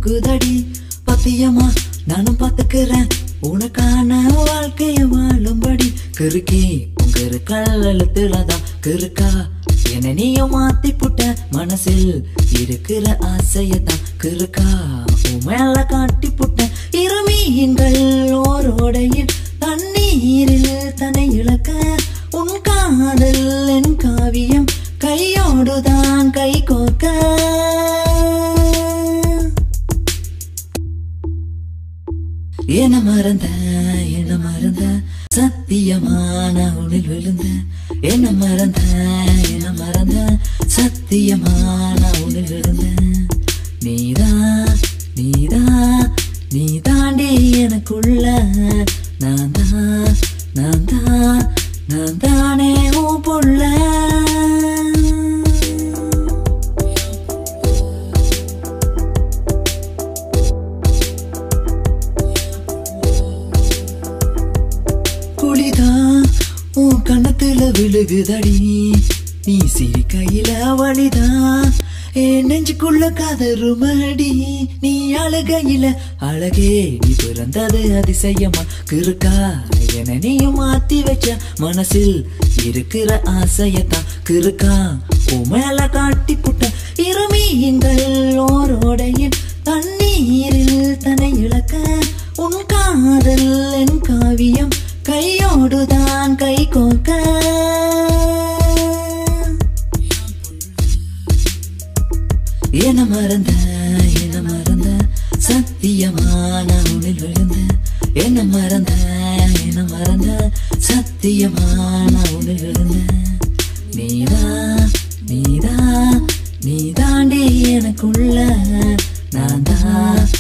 பூக்குதடி பத்தியமா நானும் பாத்துக்கிறேன் உனக்கான வாழ்க்கைய வாழும்படி கிறுக்கி உங்க கல்லெழுத்துலதான் கிறுக்கா என்ன நீயும் மாத்தி புட்ட மனசில் இருக்கிற ஆசையத்தான் கிறுக்கா உன் மேல காட்டி புட்ட இரு மீன்கள் ஓரோடையில் தண்ணீரில் தன்னை இழக்க உன் காதல் என் காவியம் கையோடுதான் கை கோர்க்க என்ன மறந்த என்ன மறந்த சத்தியமான உனில் விழுந்த என்ன மறந்த என்ன மறந்த சத்தியமான உனில் விழுந்த நீதா நீதா நீ தாண்டி எனக்குள்ள நான் தான் நான் தான் நான் தானே உன் புள்ள குளிதா உன் கண்ணத்துல விழுகுதடி நீ சிரி கையில வழிதா என் நெஞ்சுக்குள்ள கதறுமடி நீ அழுகையில அழகே நீ பிறந்தது அதிசயமா கிறுக்கா என நீயும் மாத்தி வச்ச மனசில் இருக்கிற ஆசையத்தான் கிறுக்கா உன் மேல காட்டி புட்ட இரு மீன்கள் ஓரோடையில் தண்ணீரில் தன்னை இழக்க உன் காதல் என் காவியம் கையோடுதான் கை கோர்க்க என்ன மறந்த என்ன மறந்த சத்தியமான உனில் விழுந்த என்ன மறந்த என்ன மறந்த சத்தியமான உனில் விழுந்த நீதா நீதா நீ தாண்டி எனக்குள்ள நான் தான்